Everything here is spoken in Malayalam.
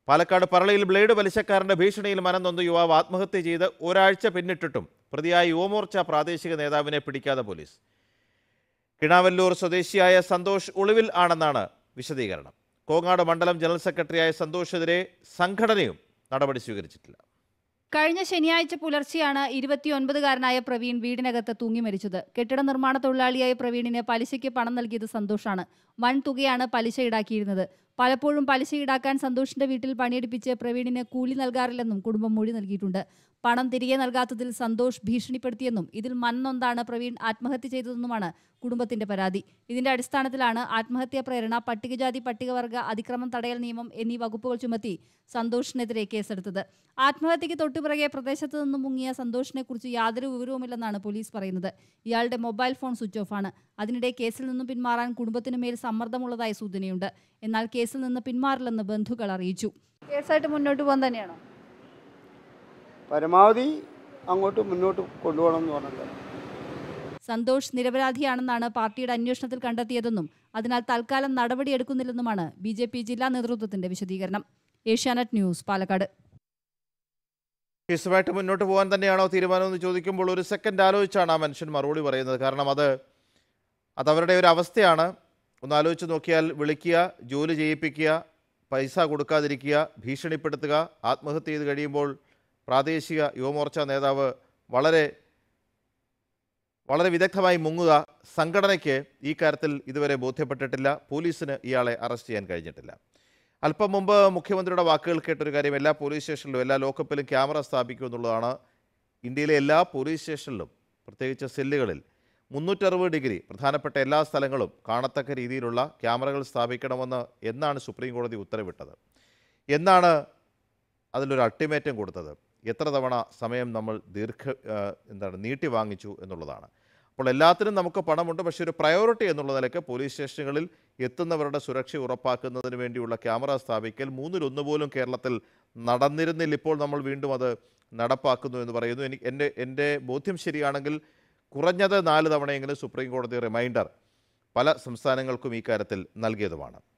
പാലക്കാട് പറളയിൽ ബ്ലേഡ് പലിശക്കാരന്റെ ഭീഷണിയിൽ മനംനൊന്ന് യുവാവ് ആത്മഹത്യ ചെയ്ത് ഒരാഴ്ച പിന്നിട്ടിട്ടും പ്രതിയായ യുവമോർച്ച പ്രാദേശിക നേതാവിനെ പിടിക്കാതെ പോലീസ് കിണാവല്ലൂർ സ്വദേശിയായ സന്തോഷ് ഒളിവിൽ ആണെന്നാണ് വിശദീകരണം കോങ്ങാട് മണ്ഡലം ജനറൽ സെക്രട്ടറിയായ സന്തോഷെതിരെ സംഘടനയും നടപടി സ്വീകരിച്ചിട്ടില്ല കഴിഞ്ഞ ശനിയാഴ്ച പുലർച്ചെയാണ് ഇരുപത്തിയൊൻപതുകാരനായ പ്രവീൺ വീടിനകത്ത് തൂങ്ങി മരിച്ചത് കെട്ടിട നിർമ്മാണ തൊഴിലാളിയായ പ്രവീണിന് പലിശയ്ക്ക് പണം നൽകിയത് സന്തോഷാണ് വൻ തുകയാണ് പലിശ ഈടാക്കിയിരുന്നത് പലപ്പോഴും പലിശ ഈടാക്കാൻ സന്തോഷിന്റെ വീട്ടിൽ പണിയെടുപ്പിച്ച് പ്രവീണിന് കൂലി നൽകാറില്ലെന്നും കുടുംബം മൊഴി നൽകിയിട്ടുണ്ട് പണം തിരികെ നൽകാത്തതിൽ സന്തോഷ് ഭീഷണിപ്പെടുത്തിയെന്നും ഇതിൽ മന്നൊന്താണ് പ്രവീൺ ആത്മഹത്യ ചെയ്തതെന്നുമാണ് കുടുംബത്തിന്റെ പരാതി ഇതിന്റെ അടിസ്ഥാനത്തിലാണ് ആത്മഹത്യാ പ്രേരണ പട്ടികജാതി പട്ടികവർഗ അതിക്രമം തടയൽ നിയമം എന്നീ വകുപ്പുകൾ ചുമത്തി സന്തോഷിനെതിരെ കേസെടുത്തത് ആത്മഹത്യയ്ക്ക് തൊട്ടുപിറകെ പ്രദേശത്ത് നിന്നും മുങ്ങിയ സന്തോഷിനെ കുറിച്ച് യാതൊരു വിവരവുമില്ലെന്നാണ് പോലീസ് പറയുന്നത് ഇയാളുടെ മൊബൈൽ ഫോൺ സ്വിച്ച് ഓഫ് ആണ് അതിനിടെ കേസിൽ നിന്നും പിന്മാറാൻ കുടുംബത്തിനു മേൽ സമ്മർദ്ദമുള്ളതായി സൂചനയുണ്ട് എന്നാൽ കേസിൽ നിന്ന് പിന്മാറില്ലെന്ന് ബന്ധുക്കൾ അറിയിച്ചു കേസായിട്ട് മുന്നോട്ട് പോകാൻ തന്നെയാണോ പരമാവധി അങ്ങോട്ട് മുന്നോട്ട് കൊണ്ടുപോകണം എന്ന് പറഞ്ഞിട്ട് സന്തോഷ് നിരപരാധിയാണെന്നാണ് പാർട്ടിയുടെ അന്വേഷണത്തിൽ കണ്ടെത്തിയതെന്നും അതിനാൽ തൽക്കാലം നടപടിയെടുക്കുന്നില്ലെന്നുമാണ് ബി ജെ പി ജില്ലാ നേതൃത്വത്തിന്റെ വിശദീകരണം ഏഷ്യാനെറ്റ് ന്യൂസ് പാലക്കാട് കേസുമായിട്ട് മുന്നോട്ട് പോകാൻ തന്നെയാണോ തീരുമാനമെന്ന് ചോദിക്കുമ്പോൾ ഒരു സെക്കൻഡ് ആലോചിച്ചാണ് ആ മനുഷ്യൻ മറുപടി പറയുന്നത് കാരണം അത് അതവരുടെ ഒരു അവസ്ഥയാണ് ഒന്ന് ആലോചിച്ച് നോക്കിയാൽ വിളിക്കുക ജോലി ചെയ്യിപ്പിക്കുക പൈസ കൊടുക്കാതിരിക്കുക ഭീഷണിപ്പെടുത്തുക ആത്മഹത്യ ചെയ്ത് കഴിയുമ്പോൾ പ്രാദേശിക യുവമോർച്ച നേതാവ് വളരെ വളരെ വിദഗ്ധമായി മുങ്ങുക സംഘടനയ്ക്ക് ഈ കാര്യത്തിൽ ഇതുവരെ ബോധ്യപ്പെട്ടിട്ടില്ല പോലീസിന് ഇയാളെ അറസ്റ്റ് ചെയ്യാൻ കഴിഞ്ഞിട്ടില്ല അല്പം മുമ്പ് മുഖ്യമന്ത്രിയുടെ വാക്കുകൾ കേട്ടൊരു കാര്യം എല്ലാ പോലീസ് സ്റ്റേഷനിലും എല്ലാ ലോക്കപ്പിലും ക്യാമറ സ്ഥാപിക്കും എന്നുള്ളതാണ് ഇന്ത്യയിലെ എല്ലാ പോലീസ് സ്റ്റേഷനിലും പ്രത്യേകിച്ച് സെല്ലുകളിൽ മുന്നൂറ്ററുപത് ഡിഗ്രി പ്രധാനപ്പെട്ട എല്ലാ സ്ഥലങ്ങളും കാണത്തക്ക രീതിയിലുള്ള ക്യാമറകൾ സ്ഥാപിക്കണമെന്ന് എന്നാണ് സുപ്രീം കോടതി ഉത്തരവിട്ടത് എന്നാണ് അതിലൊരു അൾട്ടിമേറ്റം കൊടുത്തത് എത്ര തവണ സമയം നമ്മൾ ദീർഘ ആ, എന്താണ് നീട്ടി വാങ്ങിച്ചു എന്നുള്ളതാണ് അപ്പോൾ എല്ലാത്തിനും നമുക്ക് പണമുണ്ട് പക്ഷേ ഒരു പ്രയോറിറ്റി എന്നുള്ള നിലയ്ക്ക് പോലീസ് സ്റ്റേഷനുകളിൽ എത്തുന്നവരുടെ സുരക്ഷ ഉറപ്പാക്കുന്നതിന് വേണ്ടിയുള്ള ക്യാമറ സ്ഥാപിക്കൽ മൂന്നിലൊന്ന് പോലും കേരളത്തിൽ നടന്നിരുന്നില്ല ഇപ്പോൾ നമ്മൾ വീണ്ടും അത് നടപ്പാക്കുന്നു എന്ന് പറയുന്നു എനിക്ക് എൻ്റെ എൻ്റെ ബോധ്യം ശരിയാണെങ്കിൽ കുറഞ്ഞത് നാല് തവണയെങ്കിലും സുപ്രീം കോടതി റിമൈൻഡർ പല സംസ്ഥാനങ്ങൾക്കും ഈ കാര്യത്തിൽ നൽകിയതുമാണ്